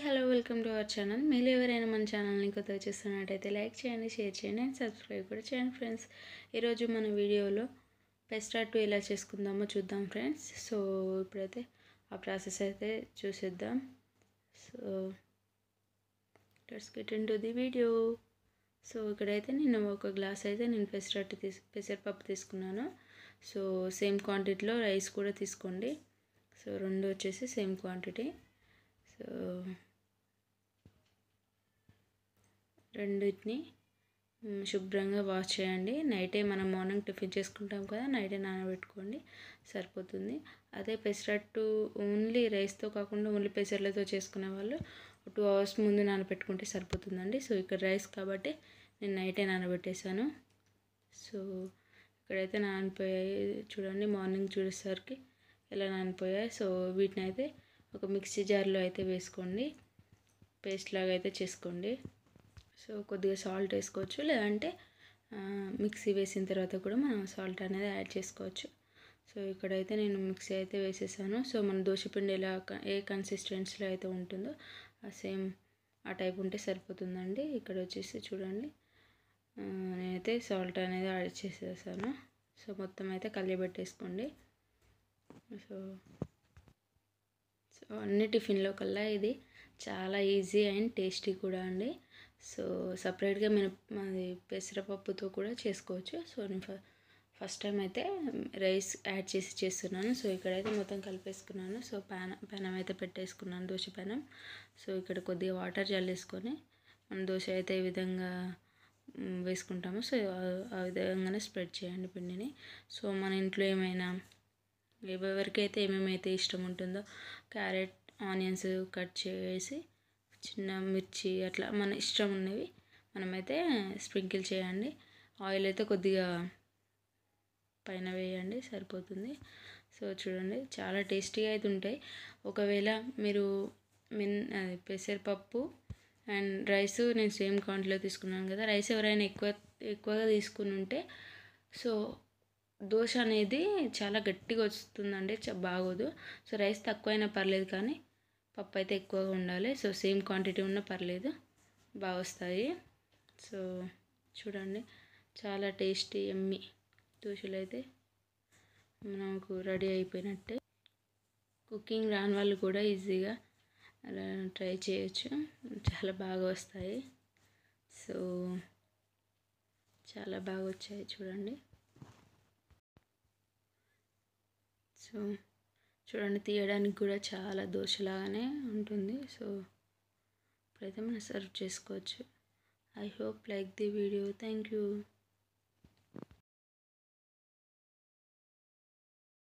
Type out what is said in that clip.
hello welcome to our channel మీరు ఎవరైనా మన ఛానల్ని కొత్తగా చూస్తున్నట్టయితే లైక్ చేయండి షేర్ చేయండి అండ్ సబ్స్క్రైబ్ కూడా చేయండి ఫ్రెండ్స్ ఈరోజు మన వీడియోలో పెస్టార్ట్ ఎలా చేసుకుందామో చూద్దాం ఫ్రెండ్స్ సో ఇప్పుడైతే ఆ ప్రాసెస్ అయితే చూసేద్దాం so let's get into the video so ఇక్కడైతే నేను ఒక గ్లాస్ అయితే నేను పెసరట్టు తీసు పెసరపప్పు తీసుకున్నాను సో సేమ్ క్వాంటిటీలో రైస్ కూడా తీసుకోండి సో రెండు వచ్చేసి సేమ్ క్వాంటిటీ సో రెండింటిని మ్, శుభ్రంగా వాష్ చేయండి నైటే మనం మార్నింగ్ టిఫిన్ చేసుకుంటాం కదా నైటే నానబెట్టుకోండి సరిపోతుంది అదే పెసరట్టు ఓన్లీ రైస్తో కాకుండా ఓన్లీ పెసర్లతో చేసుకునే వాళ్ళు టూ అవర్స్ ముందు నానబెట్టుకుంటే సరిపోతుందండి సో ఇక్కడ రైస్ కాబట్టి నేను నైటే నానబెట్టేశాను సో ఇక్కడైతే నానిపోయాయి చూడండి మార్నింగ్ చూసేసరికి ఎలా నానిపోయాయి సో వీటిని అయితే ఒక మిక్సీ జార్లో అయితే వేసుకోండి పేస్ట్ లాగా అయితే చేసుకోండి సో కొద్దిగా సాల్ట్ వేసుకోవచ్చు లేదంటే ఆ, మిక్సీ వేసిన తర్వాత కూడా మనం సాల్ట్ అనేది యాడ్ చేసుకోవచ్చు సో ఇక్కడైతే నేను మిక్సీ అయితే వేసేసాను సో మన దోశపిండి ఎలా క- ఏ కన్సిస్టెన్సీలో అయితే ఉంటుందో ఆ సేమ్ ఆ టైప్ ఉంటే సరిపోతుందండి ఇక్కడ వచ్చేసి చూడండి ఆ, నేనైతే సాల్ట్ అనేది యాడ్ చేసేసాను సో మొత్తం అయితే కలియబెట్టేసుకోండి సో సో అన్ని టిఫిన్లో కల్లా ఇది చాలా ఈజీ అండ్ టేస్టీ కూడా అండి సో సపరేట్గా మినప అది పెసరపప్పుతో కూడా చేసుకోవచ్చు సో నేను ఫ- ఫస్ట్ టైం అయితే రైస్ యాడ్ చేసి చేస్తున్నాను సో ఇక్కడైతే మొత్తం కలిపేసుకున్నాను సో ప్యాన్ పెనం అయితే పెట్టేసుకున్నాను దోశ పెనం సో ఇక్కడ కొద్దిగా వాటర్ చల్లేసుకొని మనం దోశ అయితే ఈ విధంగా మ్, వేసుకుంటాము సో ఆ- ఆ విధంగానే స్ప్రెడ్ చేయండి పిండిని సో మన ఇంట్లో ఏమైనా ఎవరికైతే ఏమేమైతే ఇష్టం ఉంటుందో క్యారెట్ ఆనియన్స్ కట్ చేసి చిన్న మిర్చి అట్లా మన ఇష్టం ఉన్నవి మనమైతే స్ప్రింకిల్ చేయండి ఆయిల్ అయితే కొద్దిగా పైన వేయండి సరిపోతుంది సో చూడండి చాలా టేస్టీగా అయితే ఉంటాయి ఒకవేళ మీరు మిన్ అది పెసరపప్పు అండ్ రైస్ నేను సేమ్ క్వాంటిటీలో తీసుకున్నాను కదా రైస్ ఎవరైనా ఎక్కువ ఎక్కువగా తీసుకుని ఉంటే సో దోశ అనేది చాలా గట్టిగా వస్తుందండి చ- బాగోదు సో రైస్ తక్కువైనా పర్లేదు కానీ పప్పు అయితే ఎక్కువగా ఉండాలి సో సేమ్ క్వాంటిటీ ఉన్నా పర్లేదు బాగా వస్తాయి సో చూడండి చాలా టేస్టీ ఎమ్మి దోశలు అయితే మనకు రెడీ అయిపోయినట్టే కుకింగ్ రాని వాళ్ళు కూడా ఈజీగా అలా ట్రై చేయొచ్చు చాలా బాగా వస్తాయి సో చాలా బాగా వచ్చాయి చూడండి సో చూడండి తీయడానికి కూడా చాలా దోశలాగానే ఉంటుంది సో ఇప్పుడైతే మనం సర్వ్ చేసుకోవచ్చు I hope like the video thank you